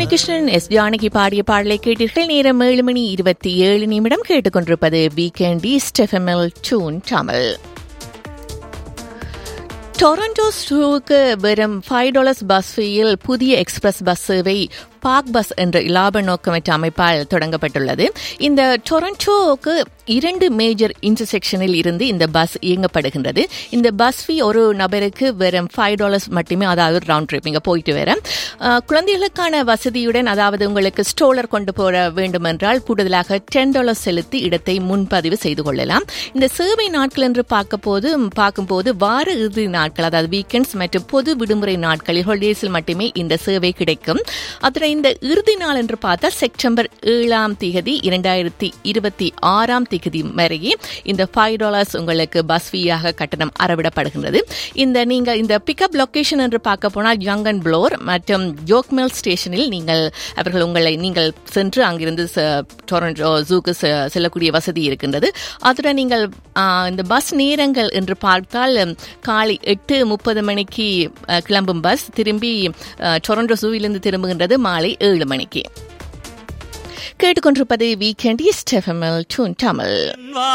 Unnikrishnan S Janaki பாடிய பாடலை கேட்டீர்கள் நேரம் ஏழு மணி இருபத்தி ஏழு நிமிடம் கேட்டுக்கொண்டிருப்பது வீக்கெண்ட் ஈஸ்ட் எஃப்எம்எல் டூன் தமிழ் டொரண்டோ ஸ்டூவுக்கு வெறும் ஃபைவ் டாலர்ஸ் பஸ் ஃபீயில் புதிய எக்ஸ்பிரஸ் பஸ் சேவை பார்க் பஸ் என்ற இலாப நோக்கமற்ற அமைப்பால் தொடங்கப்பட்டுள்ளது இந்த டொரண்டோவுக்கு இரண்டு மேஜர் இன்டர்செக்ஷனில் இருந்து இந்த பஸ் இயங்கப்படுகின்றது இந்த பஸ் ஃபீ ஒரு நபருக்கு வெறும் ஃபைவ் டாலர்ஸ் மட்டுமே அதாவது ரவுண்ட் ட்ரிப் இங்கே போயிட்டு வர குழந்தைகளுக்கான வசதியுடன் அதாவது உங்களுக்கு ஸ்டோலர் கொண்டு போக வேண்டுமென்றால் கூடுதலாக டென் டாலர்ஸ் செலுத்தி இடத்தை முன்பதிவு செய்து கொள்ளலாம் இந்த சேவை நாட்கள் என்று பார்க்க போது பார்க்கும்போது வார இறுதி நாட்கள் அதாவது வீக்கெண்ட்ஸ் மற்றும் பொது விடுமுறை நாட்களில் ஹாலிடேஸில் மட்டுமே இந்த சேவை கிடைக்கும் அத்துடன் இந்த இறுதி நாள் என்று பார்த்தா செப்டம்பர் ஏழாம் திகதி இரண்டாயிரத்தி இருபத்தி ஆறாம் திகதி வரையே இந்த ஃபைவ் டாலர்ஸ் உங்களுக்கு பஸ் ஃபீயாக கட்டணம் அறவிடப்படுகின்றது இந்த நீங்கள் இந்த பிக்கப் லொக்கேஷன் என்று பார்க்க போனால் யங் அண்ட் ப்ளோர் மற்றும் ஜோக்மெல் ஸ்டேஷனில் நீங்கள் அவர்கள் உங்களை நீங்கள் சென்று அங்கிருந்து டொரண்டோ ஜூக்கு செல்லக்கூடிய வசதி இருக்கின்றது அத்துடன் நீங்கள் இந்த பஸ் நேரங்கள் என்று பார்த்தால் காலை எட்டு முப்பது மணிக்கு கிளம்பும் பஸ் திரும்பி டொரண்டோ ஜூவிலிருந்து திரும்புகின்றது மாலை ஏழு மணிக்கு கேட்டுக்கொண்டிருப்பது வீக்கெண்ட் ஈஸ்ட் எஃப்எம்எல் டூன் தமிழ்